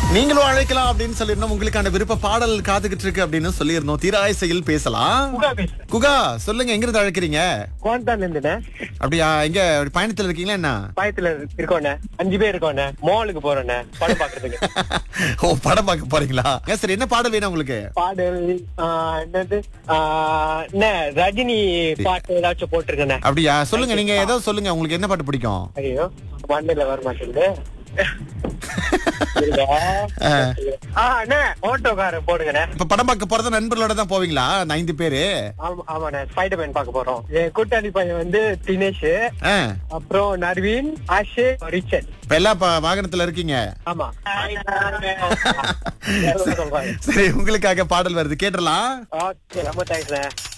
நீங்களும் அழைக்கலாம் அப்படின்னு சொல்லிருந்தோம் உங்களுக்கான விருப்ப பாடல் காத்துக்கிட்டு இருக்கு அப்படின்னு சொல்லியிருந்தோம் தீராயசையில் பேசலாம் புகா பேசுறேன் குகா சொல்லுங்க எங்க இருந்து அழைக்கிறீங்க குவாண்டால இருந்துண்ணே அப்படியா எங்க பயணத்துல இருக்கீங்களா என்ன பயத்துல இருக்கோண்ணே அஞ்சு பேர் இருக்கோண்ணே மாலுக்கு போறோண்ணே படம் பாக்குறதுக்கு ஓ படம் பார்க்க போறீங்களா ஏன் சரி என்ன பாடல் வேணும் உங்களுக்கு பாடல் ஆ, என்னது ஆ, என்ன ரஜினி பாட்டு ஏதாச்சும் போட்டிருக்கேண்ணே அப்படியா சொல்லுங்க நீங்க ஏதோ சொல்லுங்க உங்களுக்கு என்ன பாட்டு பிடிக்கும் ஐயோ மண்ணில வர மாட்டேங்குது இருங்க. ஆ, அண்ணே ஆட்டோக்காரன் போடுங்கண்ணே இப்ப படம் பார்க்க போறது நண்பர்களோட தான் போவீங்களா இந்த ஐந்து பேரு ஆமா ஆமாண்ணே ஸ்பைடர்மேன் பார்க்க போறோம் என் கூட்டாளி பையன் வந்து தினேஷ் ஆ, அப்புறம் நர்வீன் ஆஷே ரிச்சர்ட் இப்ப எல்லாம் ப- வாகனத்துல இருக்கீங்க ஆமா சரி உங்களுக்காக பாடல் வருது கேட்டுடலாம் ஓகே ரொம்ப தேங்க்ஸ்ண்ணே